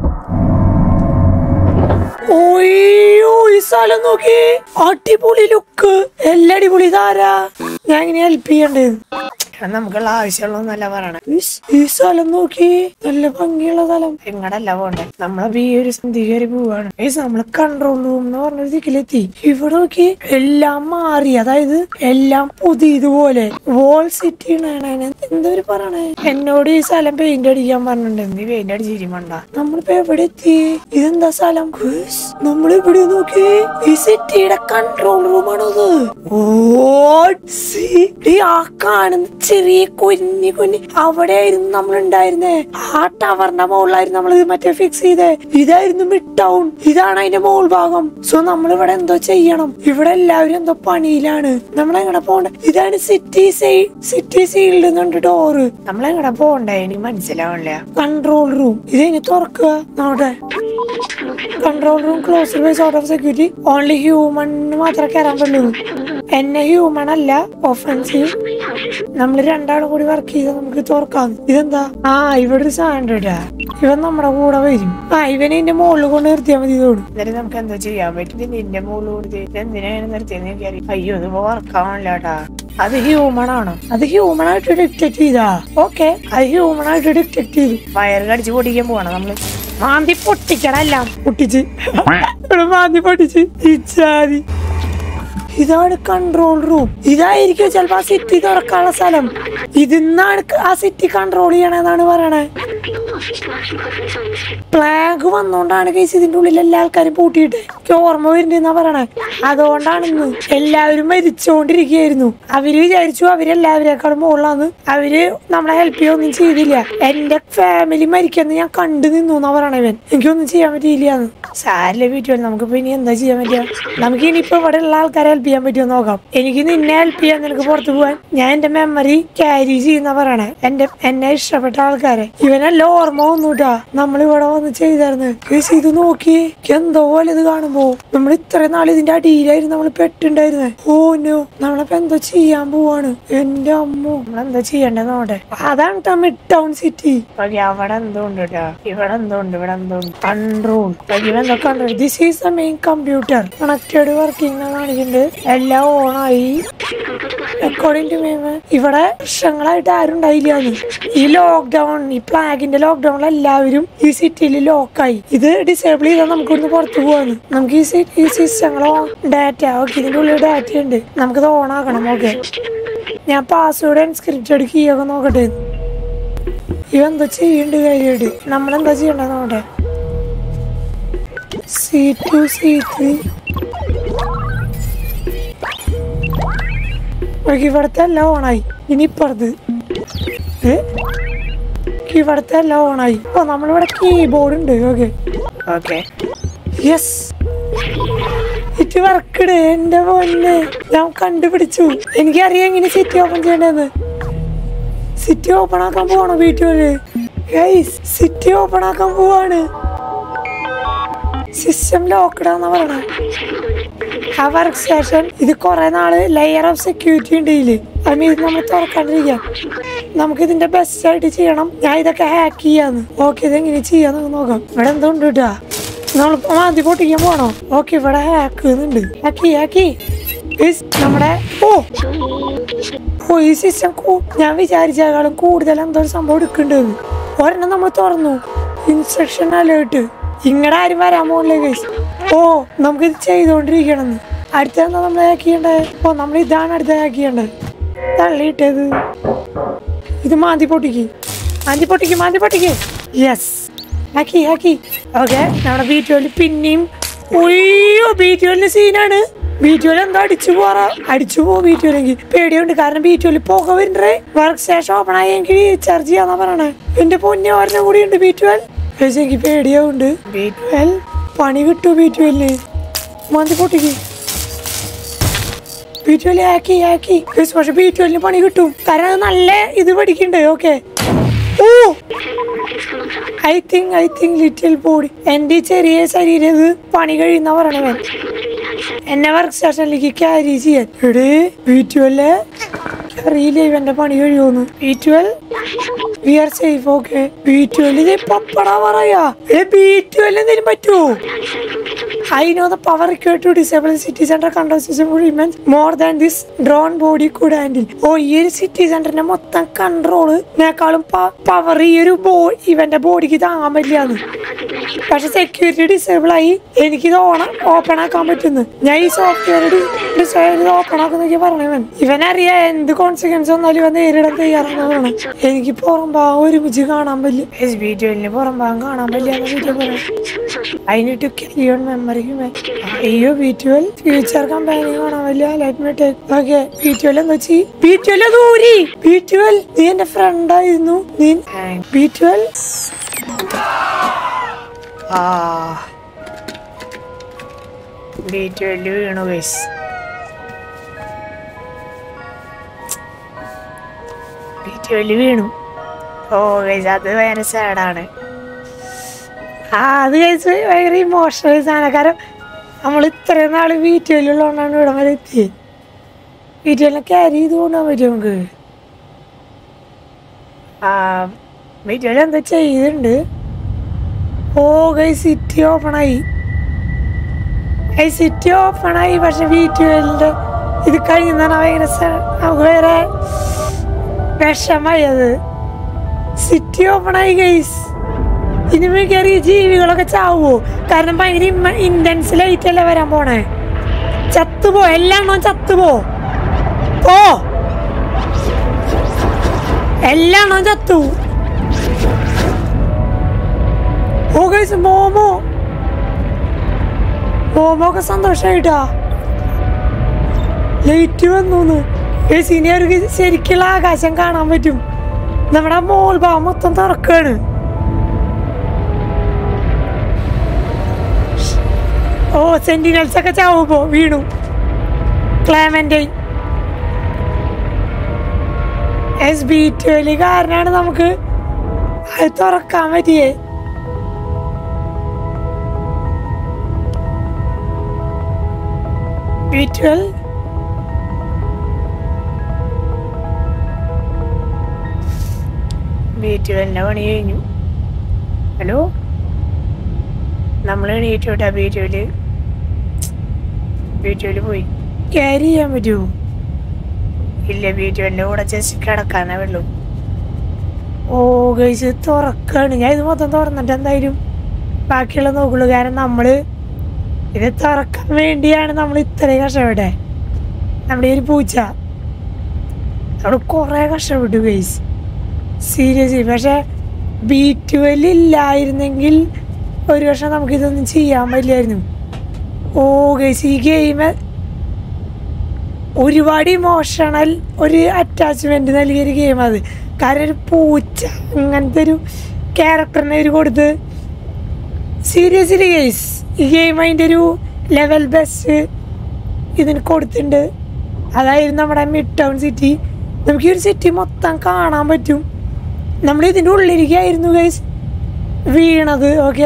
S1: ഓയ്യോ ഈ സ്ഥലം നോക്കി അടിപൊളി ലുക്ക് എല്ലാം അടിപൊളി ഇതാരാ ഞാൻ ഇങ്ങനെ ഹെൽപ്പ് ചെയ്യണ്ടത് നമുക്കുള്ള ആവശ്യമുള്ളതല്ല പറയണേ ഈ സ്ഥലം നോക്കി നല്ല ഭംഗിയുള്ള സ്ഥലം എങ്ങടല്ല പോണ്ടേ നമ്മളപ്പോ ഈ ഒരു സന്ധി കയറി പോവാണ് ഈ നമ്മള് കൺട്രോൾ റൂം എന്ന് പറഞ്ഞ ദിക്കിലെത്തി ഇവിടെ നോക്കി എല്ലാം മാറി അതായത് എല്ലാം പുതിയതുപോലെ വോൾ സിറ്റി എന്തൊരു പറയണേ എന്നോട് ഈ സ്ഥലം പെയിന്റ് അടിക്കാൻ പറഞ്ഞിട്ടുണ്ട് നീ പെയിന്റ് അടിച്ചിരിമണ്ട നമ്മളിപ്പോ എവിടെ എത്തി ഇതെന്താ സ്ഥലം ഗുയ്സ്, നമ്മളിവിടെ നോക്കി ഈ സിറ്റിയുടെ കൺട്രോൾ റൂമാണത് ഓ see? ഈ ആ കാണുന്ന ചെറിയ കുഞ്ഞി കുഞ്ഞി അവിടെയായിരുന്നു നമ്മൾ ഉണ്ടായിരുന്നേ ആ ടവറിന്റെ മുകളിലായിരുന്നു നമ്മൾ ഇത് മറ്റേ ഫിക്സ് ചെയ്തേ ഇതായിരുന്നു മിഡ് ടൗൺ ഇതാണ് അതിന്റെ മുകൾ ഭാഗം സോ നമ്മൾ ഇവിടെ എന്തോ ചെയ്യണം ഇവിടെ എല്ലാവരും എന്തോ പണിയിലാണ് നമ്മൾ എങ്ങനെ പോണ്ടേ ഇതാണ് സിറ്റി സിറ്റി സീൽഡ് എന്നുണ്ട് ഡോറ് നമ്മൾ എങ്ങനെ പോണ്ടേ എനിക്ക് മനസ്സിലാവണില്ല കൺട്രോൾ റൂം ഇത് ഇനി തുറക്കുക നമ്മുടെ control room closed by sort of security only human മാത്രമേ കയറാൻ പറ്റുള്ളൂ എന്നെ ഹ്യൂമൺ അല്ല ഒഫൻസീവ് നമ്മൾ രണ്ടാളും കൂടി വർക്ക് ചെയ്ത് നമുക്ക് തുറക്കാം ഇതെന്താ ആ ഇവിടെ ഒരു സാധനം ഇടാ ഇവൻ നമ്മുടെ കൂടെ വരും ആ ഇവനെ എന്റെ മുകളിൽ കൊണ്ട് നിർത്തിയാൽ മതി തോന്നും എന്നിട്ട് നമുക്ക് എന്താ ചെയ്യാൻ പറ്റും നിന്റെ മുകളിൽ കൊടുത്ത് എന്തിനാണ് നിർത്തിയെന്ന് എനിക്കറിയാം അയ്യോ ഇതിപ്പോ വർക്കാവണില്ല കേട്ടാ അത് ഹ്യൂമൺ ആണ് അത് ഹ്യൂമൺ ആയിട്ട് ഡിക്റ്റേറ്റ് ചെയ്താ ഓക്കെ അത് ഹ്യൂമൺ ആയിട്ട് ഡിക്റ്റേറ്റ് ചെയ്തു വയറ് കടിച്ച് പൊട്ടിക്കാൻ പോവാണ് നമ്മള് മാന്തി പൊട്ടിക്കണെല്ലാം പൊട്ടിച്ച് ഇവിടെ മാന്തി പൊട്ടിച്ച് ഇച്ചാതി ഇതാണ് കൺട്രോൾ റൂം ഇതായിരിക്കും ചിലപ്പോ ആ സിറ്റി തുറക്കാനുള്ള സ്ഥലം ഇതിന്നാണ് ആ സിറ്റി കൺട്രോൾ ചെയ്യണെന്നാണ് പറയണേ പ്ലാഗ് വന്നോണ്ടാണ് കേസ് ഇതിന്റെ ഉള്ളിൽ എല്ലാ ആൾക്കാരും പൂട്ടിയിട്ട് എനിക്ക് ഓർമ്മ വരുന്നുണ്ടെന്നാ പറയണേ അതുകൊണ്ടാണ് ഇന്ന് എല്ലാവരും മരിച്ചോണ്ടിരിക്കുകയായിരുന്നു അവര് വിചാരിച്ചു അവരെല്ലാവരെക്കാളും മുകളിലാന്ന് അവര് നമ്മളെ ഹെൽപ്പ് ചെയ്യൊന്നും ചെയ്തില്ല എന്റെ ഫാമിലി മരിക്കുന്ന ഞാൻ കണ്ടു നിന്നു എന്നാ പറയണേ ഇവൻ എനിക്കൊന്നും ചെയ്യാൻ പറ്റിയില്ലാന്ന് സാരില്ല വീട്ടിൽ നമുക്കിപ്പോ ഇനി എന്താ ചെയ്യാൻ പറ്റുക നമുക്ക് ഇനിയിപ്പോ ഇവിടെ ഉള്ള ആൾക്കാരെ ഹെൽപ്പ് ചെയ്യാൻ പറ്റുമോ നോക്കാം എനിക്ക് നിന്നെ ഹെൽപ്പ് ചെയ്യാൻ നിനക്ക് പുറത്തു പോവാൻ ഞാൻ എന്റെ മെമ്മറി ക്യാരി ചെയ്യുന്ന പറയണേ എന്റെ എന്നെ ഇഷ്ടപ്പെട്ട ആൾക്കാരെ ഇവനെല്ലാം ഓർമ്മ വന്നുട്ടാ നമ്മൾ ഇവിടെ വന്ന് ചെയ്തായിരുന്നു കേസ് ഇത് നോക്കി എന്തോ പോലെ ഇത് കാണുമ്പോ നമ്മൾ ഇത്രയും നാൾ ഇതിന്റെ അടിയിലായിരുന്നു നമ്മൾ പെട്ടുണ്ടായിരുന്നേ ഓ നോ നമ്മളിപ്പോ എന്തോ ചെയ്യാൻ പോവാണ് എന്റെ അമ്മോ നമ്മളെന്താ ചെയ്യണ്ടേ നോട്ടെ അതാണ് ട്ടോ മിഡ് ടൗൺ സിറ്റി അവിടെ എന്തോ ഉണ്ട് ട്ടാ. ഇവിടെ എന്തോ ഉണ്ട് ഇവിടെ എന്തോ ഉണ്ട് കൺട്രോൾ ഇവെന്തോ control this is the main computer connected working കാണിക്കുന്നുണ്ട് എല്ലാം ഓണായി അക്കോർഡിംഗ് ടു മീ ഇവിടെ വർഷങ്ങളായിട്ട് ആരും ഉണ്ടായില്ലാന്ന് ഈ ലോക്ക്ഡൌൺ ഈ പ്ലാഗിന്റെ ലോക്ക്ഡൌണിൽ എല്ലാവരും ഈ സിറ്റിയിൽ ലോക്കായി ഇത് ഡിസേബിൾ ചെയ്താൽ നമുക്ക് ഇവിടുന്ന് പുറത്തു പോവാന്ന് നമുക്ക് ഈ സി- ഈ സിസ്റ്റങ്ങളോ ഡാറ്റ ഓക്കെ ഇതിന്റെ ഉള്ളിൽ ഡാറ്റ ഉണ്ട് നമുക്കിത് ഓൺ ആക്കണം ഓക്കെ ഞാൻ പാസ്വേഡ് എൻസ്ക്രിപ്റ്റഡ് കീ ഒക്കെ നോക്കട്ടെ ഇവ എന്താ ചെയ്യണ്ട് കാര്യമായിട്ട് നമ്മളെന്താ ചെയ്യണ്ടത് നോട്ടെ C two C three okay ഇവിടുത്തെ എല്ലാം ഓണായി ഇനി ഇപ്പുറത്ത് ഏ ഇവിടുത്തെ എല്ലാം ഓണായി ഓ നമ്മളിവിടെ കീബോർഡ് ഉണ്ട് okay okay yes it worked എന്റെ പൊന്ന് ഞാൻ കണ്ടുപിടിച്ചു എനിക്കറിയാം എങ്ങനെ സിറ്റി ഓപ്പൺ ചെയ്യണ്ടെന്ന് സിറ്റി ഓപ്പൺ ആക്കാൻ പോവാണോ വീട്ടില് സിറ്റി ഓപ്പൺ ആക്കാൻ പോവാണ് സിസ്റ്റം ലോക്കഡാന്നാ പറയണേ ആ വർക്ക് സ്റ്റേഷൻ ഇത് കുറെ നാള് ലെയർ ഓഫ് സെക്യൂരിറ്റി ഉണ്ട് ഇതില് ഐ മീൻ ഇത് നമ്മൾ തുറക്കാണ്ടിരിക്കാം നമുക്ക് ഇതിന്റെ ബെസ്റ്റ് ആയിട്ട് ചെയ്യണം ഞാൻ ഇതൊക്കെ ഹാക്ക് ചെയ്യാന്ന് ഓക്കെ ഇതെങ്ങനെ ചെയ്യാന്ന് നോക്കാം ഇവിടെ എന്തോ ഉണ്ട് കേട്ടാ നമ്മളിപ്പോ ആദ്യം പൊട്ടിക്കാൻ പോണോ ഓക്കെ ഇവിടെ ഹാക്ക് ഉണ്ട് ഹാക്കി ഹാക്കി നമ്മുടെ ഓ ഓ ഈ സിസ്റ്റം ഞാൻ വിചാരിച്ചേക്കാളും കൂടുതൽ എന്തോ ഒരു സംഭവം എടുക്കണ്ടെന്ന് ഒരെണ്ണം നമ്മൾ തുറന്നു ഇൻസ്ട്രക്ഷൻ അലേർട്ട് ഇങ്ങടെ ആരും വരാൻ പോകില്ലേ ഗൈസ് ഓ നമുക്കിത് ചെയ്തോണ്ടിരിക്കണം അടുത്ത എന്താ നമ്മൾ ഹാക്ക് ചെയ്യേണ്ടത് ഓ നമ്മൾ ഇതാണ് അടുത്ത ഹാക്ക് ചെയ്യേണ്ടത് തള്ളിയിട്ടത് ഇത് മാന്തി പൊട്ടിക്ക് മാന്തി പൊട്ടിക്ക് മാന്തി പൊട്ടിക്ക് യെസ് ഹാക്കി ഹാക്കി ഓക്കെ നമ്മുടെ ബി ട്വൽവ് പിന്നെയും ഒയ്യോ ബി ട്വൽവിന് സീനാണ് ബി ട്വൽവ് എന്താ അടിച്ചു പോറാ അടിച്ചു പോ ബി ട്വൽവെങ്കിൽ പേടിയുണ്ട് കാരണം ബി ട്വൽവ് പോക വരുന്നേ വർക്ക് സ്റ്റേഷൻ ഓപ്പൺ ആയി എനിക്ക് റീചാർജ് ചെയ്യാന്നാ പറയണേ എന്റെ പൊന്നെ ഒരെണ്ണം കൂടി ഉണ്ട് ബി ട്വൽവ് പക്ഷെ എനിക്ക് പേടിയാവുണ്ട് ബി ട്വൽവ് പണി കിട്ടു ബി ട്വൽവിന് മന്തി പൊട്ടിക്ക് ബി ട്വൽവ് ആക്കി ആക്കി പക്ഷെ ബി ട്വൽവിന് പണി കിട്ടും കാരണം അത് നല്ല ഇത് പഠിക്കണ്ടേ okay oh I think I think little body എന്റെ ഈ ചെറിയ ശരീരം ഇത് പണി കഴിയുന്ന പറയണവൻ എന്നെ വർക്ക് സ്റ്റേഷനിലേക്ക് ക്യാരി ചെയ്യാൻ എടേ വീട്ടുവല്ലേ എനിക്കറിയില്ല ഇവന്റെ പണി കഴിയുമെന്ന് B twelve we are safe okay B twelve പപ്പടാ പറയാ ഏ ബി ട്വൽവ് എന്തെങ്കിലും പറ്റുമോ I know the power required to disable the city center control system would immense more than this drone body could handle. ഓ ഈ ഒരു city സെന്ററിന്റെ മൊത്തം കൺട്രോളിനേക്കാളും power ഈ ഒരു ബോ ഇവന്റെ ബോഡിക്ക് താങ്ങാൻ പറ്റില്ലാന്ന് പക്ഷെ സെക്യൂരിറ്റി ഡിസേബിൾ ആയി എനിക്കിത് ഓണം ഓപ്പൺ ആക്കാൻ പറ്റുന്നു ഞാൻ ഈ സോഫ്റ്റ്വെയർ ഡിസേബിൾ ചെയ്ത് ഓപ്പൺ ആക്കുന്നൊക്കെ പറഞ്ഞവൻ ഇവനറിയാം എന്ത് കോൺസിക്വൻസ് വന്നാലും ഇവൻ നേരിടാൻ തയ്യാറാണെന്നാണ് എനിക്ക് പുറം ഭാഗം ഒരുമിച്ച് കാണാൻ പറ്റില്ല എസ് ബി ടുവലിന് പുറം ഭാഗം കാണാൻ പറ്റില്ല വീഡിയോ പറയാം I need to carry on memory. അയ്യോ ബി ട്വൽവ് ഫ്യൂച്ചർ കമ്പാനി കാണാൻ വലിയ let me take okay B twelve എന്താ വെച്ചി ബി ട്വൽവ് ദൂരി ബി ട്വൽവ് നീ എന്റെ ഫ്രണ്ട് ആയിരുന്നു നീ ബി ട്വൽവ് ആ ബി ട്വൽവ് വീണു ഗൈസ് ബി ട്വൽവ് വീണു ഓ ഗൈസ് അത് ഭയങ്കര സാഡാണ് ആ അത് കഴിച്ച് ഭയങ്കര ഇമോഷണൽ സാധനം കാരണം നമ്മൾ ഇത്രയും നാൾ വീട്ടിലുള്ളതുകൊണ്ടാണ് ഇവിടെ വരെ എത്തി വീട്ടിലെ ക്യാരി ചെയ്ത് കൊണ്ടുപോകാൻ പറ്റും നമുക്ക് ആ വീട്ടിൽ എന്താ ചെയ്തിട്ടുണ്ട് ഓ ഗൈ സിറ്റി ഓപ്പണായി ഈ സിറ്റി ഓപ്പണായി പക്ഷെ വീട്ടുകളിൻ്റെ ഇത് കഴിയുന്നതാണ് ഭയങ്കര സ- നമുക്ക് വേറെ വിഷമായി അത് സിറ്റി ഓപ്പണായി ഗൈസ് ഇനി കയറി ജീവികളൊക്കെ ചാവുമോ കാരണം ഭയങ്കര ഇന്റൻസ് ലൈറ്റ് അല്ലേ വരാൻ പോണേ ചത്തുപോ എല്ലാം ചത്തുപോ പോ എല്ലാം ചത്തു ഓ ഗൈസ് മോമോ മോമോ ഒക്കെ സന്തോഷായിട്ടാ ലൈറ്റ് വന്നു ഗൈസ് ഇനി അവർക്ക് ശരിക്കുള്ള ആകാശം കാണാൻ പറ്റും നമ്മുടെ മോൾ ഭാഗം മൊത്തം തുറക്കാണ് ഓ സെന്റിനൽസ് ഒക്കെ ചാവുമ്പോ വീണു ക്ലാമൻ്റെ എസ് ബി ട്വൽവ് കാരനാണ് നമുക്ക് അത് തുറക്കാൻ പറ്റിയേ ബി ട്വൽവ് ബി ട്വൽവിൻ്റെ പണി കഴിഞ്ഞു ഹലോ നമ്മൾ എണീറ്റ് വിട്ടാ ബി ട്വൽവ് ബി ട്വൽവ് പോയി ക്യാരി ചെയ്യാൻ പറ്റുമോ ഇല്ല ബി ട്വൽവിൻ്റെ കൂടെ ജസ്റ്റ് കിടക്കാനേ ഉള്ളൂ ഓ ഗൈസ് തുറക്കാണ് ഞാൻ ഇത് മൊത്തം തുറന്നിട്ട് എന്തായാലും ബാക്കിയുള്ള നോക്കുള്ളൂ കാരണം നമ്മൾ ഇത് തുറക്കാൻ വേണ്ടിയാണ് നമ്മൾ ഇത്രയും കഷ്ടപ്പെട്ടെ നമ്മുടെ ഈ ഒരു പൂച്ച നമ്മൾ കുറേ കഷ്ടപ്പെട്ടു ഗൈസ് സീരിയസ്ലി പക്ഷെ ബി ട്വൽവ് ഇല്ലായിരുന്നെങ്കിൽ ഒരു വർഷം നമുക്കിതൊന്നും ചെയ്യാൻ പറ്റില്ലായിരുന്നു ഓ ഗൈസ് ഈ ഗെയിം ഒരുപാട് ഇമോഷണൽ ഒരു അറ്റാച്ച്മെന്റ് നൽകിയ ഒരു ഗെയിം അത് കാരണം ഒരു പൂച്ച അങ്ങനത്തെ ഒരു ക്യാരക്ടറിനെ ഒരു കൊടുത്ത് സീരിയസ്ലി ഗൈസ് ഈ ഗെയിം അതിൻ്റെ ഒരു ലെവൽ ബെസ്റ്റ് ഇതിന് കൊടുത്തിട്ടുണ്ട് അതായിരുന്നു നമ്മുടെ മിഡ് ടൗൺ സിറ്റി നമുക്ക് ഈ ഒരു സിറ്റി മൊത്തം കാണാൻ പറ്റും നമ്മൾ ഇതിൻ്റെ ഉള്ളിലേക്കായിരുന്നു ഗൈസ് വീണത് ഓക്കെ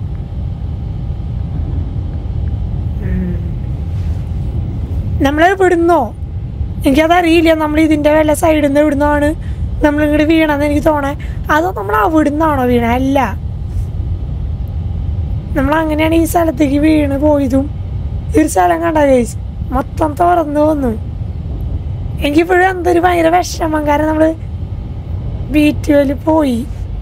S1: നമ്മൾ വിടുന്നോ എനിക്കതറിയില്ല നമ്മൾ ഇതിൻ്റെ വല്ല സൈഡിൽ നിന്ന് ഇവിടുന്നാണ് നമ്മൾ ഇങ്ങോട്ട് വീണെന്ന് എനിക്ക് തോന്നേ അതോ നമ്മൾ അവിടുന്നാണോ വീണ അല്ല നമ്മൾ അങ്ങനെയാണ് ഈ സ്ഥലത്തേക്ക് വീണ് പോയതും ഈ ഒരു സ്ഥലം കണ്ട ഗൈസ് മൊത്തം തുറന്നു വന്നു എനിക്കിപ്പോഴും എന്തൊരു ഭയങ്കര വിഷമം കാരണം നമ്മൾ ബീറ്റുകളിൽ പോയി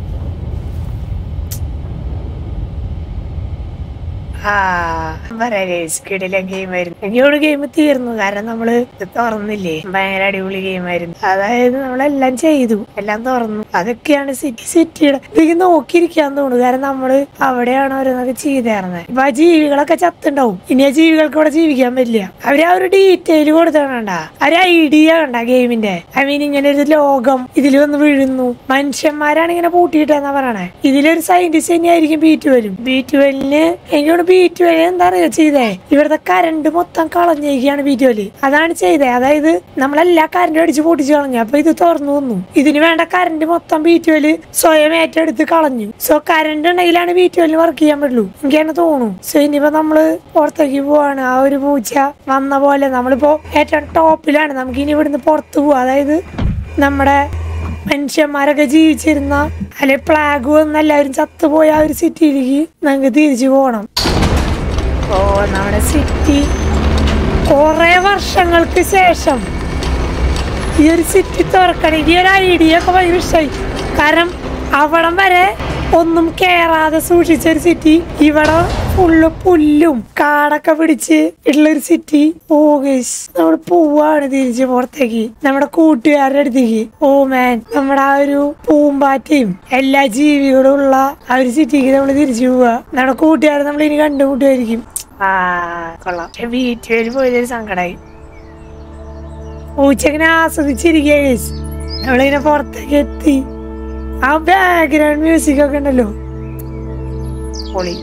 S1: ആ കിടില ഗെയിമായിരുന്നു എനിക്കോട് ഗെയിം തീർന്നു കാരണം നമ്മള് ഇത് തുറന്നില്ലേ ഭയങ്കര അടിപൊളി ഗെയിമായിരുന്നു അതായത് നമ്മളെല്ലാം ചെയ്തു എല്ലാം തുറന്നു അതൊക്കെയാണ് സിറ്റി സിറ്റിയുടെ ഇതിക്ക് നോക്കിയിരിക്കാൻ തോന്നുന്നു കാരണം നമ്മള് അവിടെയാണ് ഓരോന്നൊക്കെ ചെയ്തേർന്നത് ഇപ്പൊ ആ ജീവികളൊക്കെ ചത്തുണ്ടാവും ഇനി ആ ജീവികൾക്ക് ഇവിടെ ജീവിക്കാൻ പറ്റില്ല അവര് ആ ഒരു ഡീറ്റെയിൽ കൊടുത്തണ്ട ഒരു ഐഡിയ കണ്ട ഗെയിമിന്റെ ഐ മീൻ ഇങ്ങനെ ഒരു ലോകം ഇതിൽ വന്ന് വീഴുന്നു മനുഷ്യന്മാരാണ് ഇങ്ങനെ പൂട്ടിയിട്ടെന്നാ പറയണേ ഇതിലൊരു സയന്റിസ്റ്റ് തന്നെയായിരിക്കും ബി ട്വൽവ് ബി ട്വൽവിന് എനിക്കോട് ബി ട്വൽവ് എന്താ അറിയോ ചെയ്തേ ഇവിടുത്തെ കരണ്ട് മൊത്തം കളഞ്ഞേക്കാണ് ബി ട്വൽവ് അതാണ് ചെയ്തേ അതായത് നമ്മളെല്ലാ കരണ്ടും അടിച്ച് പൊട്ടിച്ച് കളഞ്ഞു അപ്പൊ ഇത് തുറന്നു വന്നു ഇതിന് വേണ്ട കരണ്ട് മൊത്തം ബി ട്വൽവ് സ്വയം ഏറ്റെടുത്ത് കളഞ്ഞു സോ കരണ്ട് ഉണ്ടെങ്കിലാണ് ബി ട്വൽവ് വർക്ക് ചെയ്യാൻ പറ്റുള്ളൂ എനിക്ക് തന്നെ തോന്നുന്നു സോ ഇനിയിപ്പോ നമ്മള് പുറത്തേക്ക് പോവാണ് ആ ഒരു പൂച്ച വന്ന പോലെ നമ്മളിപ്പോ ഏറ്റവും ടോപ്പിലാണ് നമുക്ക് ഇനി ഇവിടുന്ന് പുറത്ത് പോവാം അതായത് നമ്മുടെ മനുഷ്യന്മാരൊക്കെ ജീവിച്ചിരുന്ന അല്ലെ പ്ലാഗ് വന്ന് എല്ലാവരും ചത്തുപോയ ആ ഒരു സിറ്റിയിലേക്ക് നമുക്ക് തിരിച്ചു പോകണം ഓ നമ്മുടെ സിറ്റി കുറെ വർഷങ്ങൾക്ക് ശേഷം ഈ ഒരു സിറ്റി തുറക്കണം ഈ ഒരു ഐഡിയ ഒക്കെ ഭയങ്കര ഇഷ്ടമായി കാരണം അവിടം വരെ ഒന്നും കേറാതെ സൂക്ഷിച്ച ഒരു സിറ്റി ഇവിടെ ഫുള്ള് പുല്ലും കാടൊക്കെ പിടിച്ച് ഉള്ള ഒരു സിറ്റി ഓ ഗൈസ് നമ്മൾ പോവാണ് തിരിച്ച് പുറത്തേക്ക് നമ്മുടെ കൂട്ടുകാരുടെ അടുത്തേക്ക് ഓ മാൻ നമ്മുടെ ആ ഒരു പൂമ്പാറ്റയും എല്ലാ ജീവികളും ഉള്ള ആ ഒരു സിറ്റിക്ക് നമ്മൾ തിരിച്ചു പോവാ നമ്മുടെ കൂട്ടുകാരെ നമ്മൾ ഇനി കണ്ടുമുട്ടുമായിരിക്കും ആ കൊള്ളാം പക്ഷെ വീട്ടിൽ പോയതൊരു സങ്കടമായി പൂച്ചങ്ങനെ ആസ്വദിച്ചിരിക്കുക ഗൈസ് നമ്മളിങ്ങനെ പുറത്തേക്ക് എത്തി ആ ബാക്ക്ഗ്രൗണ്ട് മ്യൂസിക് ഒക്കെ ഉണ്ടല്ലോ പൊളി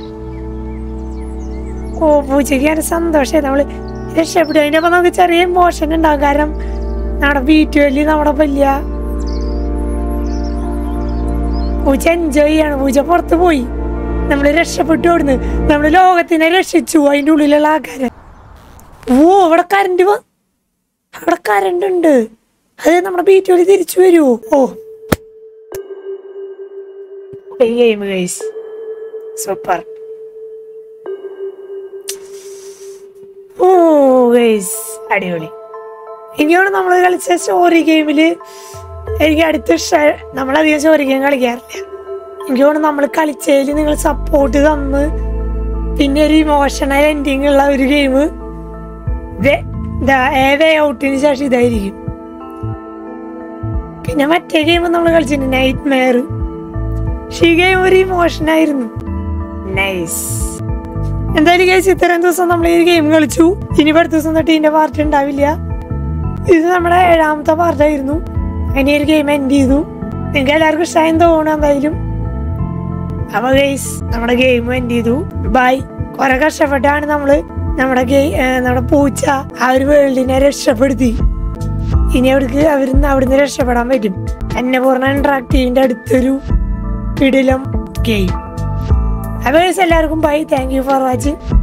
S1: ഓ പൂച്ചയ്ക്ക് ഞാൻ സന്തോഷമായി നമ്മള് രക്ഷപ്പെട്ടു അതിന്റെ ഒപ്പം നമുക്ക് ചെറിയ ഇമോഷൻ ഉണ്ടാവും കാരണം നമ്മുടെ വീട്ടുവല്ലി നമ്മുടെ വലിയ പൂച്ച എൻജോയ് ചെയ്യാണ് പൂച്ച പുറത്ത് പോയി നമ്മൾ രക്ഷപ്പെട്ടു അവിടുന്ന് നമ്മൾ ലോകത്തിനെ രക്ഷിച്ചു അതിന്റെ ഉള്ളിലുള്ള ആൾക്കാരെ ഓ അവിടെ കറണ്ട് വ അവിടെ കറണ്ട് ഉണ്ട് അത് നമ്മുടെ ബീറ്റുകളിൽ തിരിച്ചു വരുമോ ഓ ഗെയിം ഗൈസ് സൂപ്പർ ഓ ഗൈസ് അടിപൊളി എനിക്കോട് നമ്മൾ കളിച്ച സ്റ്റോറി ഗെയിമില് എനിക്ക് അടുത്ത ഇഷ്ട- നമ്മളധികം സ്റ്റോറി ഗെയിം കളിക്കാറില്ല എനിക്കോട് നമ്മൾ കളിച്ചതിൽ നിങ്ങൾ സപ്പോർട്ട് തന്ന് പിന്നെ ഒരു ഇമോഷണൽ എൻഡിങ് ഉള്ള ഒരു ഗെയിം വേ ഔട്ടിന് ശേഷം ഇതായിരിക്കും പിന്നെ മറ്റേ ഗെയിം നമ്മൾ കളിച്ചിട്ടുണ്ട് നൈറ്റ് മെയർ പക്ഷേ ഈ ഗെയിം ഒരു ഇമോഷൻ ആയിരുന്നു നൈസ് എന്തായാലും കേസ് ഇത്രയും ദിവസം നമ്മൾ ഈ ഗെയിം കളിച്ചു ഇനി അടുത്ത ദിവസം തൊട്ട് ഇതിന്റെ പാർട്ടി ഉണ്ടാവില്ല ഇത് നമ്മുടെ ഏഴാമത്തെ പാർട്ടായിരുന്നു അങ്ങനെ ഒരു ഗെയിം എൻഡ് ചെയ്തു നിങ്ങൾക്ക് എല്ലാവർക്കും ഇഷ്ടമായെന്ന് തോന്നുന്നു എന്തായാലും അപ്പൊ ഗെയ്സ് നമ്മുടെ ഗെയിം എൻഡ് ചെയ്തു ബൈ കുറെ കഷ്ടപ്പെട്ടാണ് നമ്മള് നമ്മുടെ ഗെയി നമ്മുടെ പൂച്ച ആ ഒരു വേൾഡിനെ രക്ഷപ്പെടുത്തി ഇനി അവർക്ക് അവരിന്ന് അവിടുന്ന് രക്ഷപ്പെടാൻ പറ്റും എന്നെ പൂർണ്ണ ഇന്ററാക്റ്റീവിന്റെ അടുത്തൊരു കിടിലം ഗെയിം അപ്പൊ guys, എല്ലാവർക്കും bye thank you for watching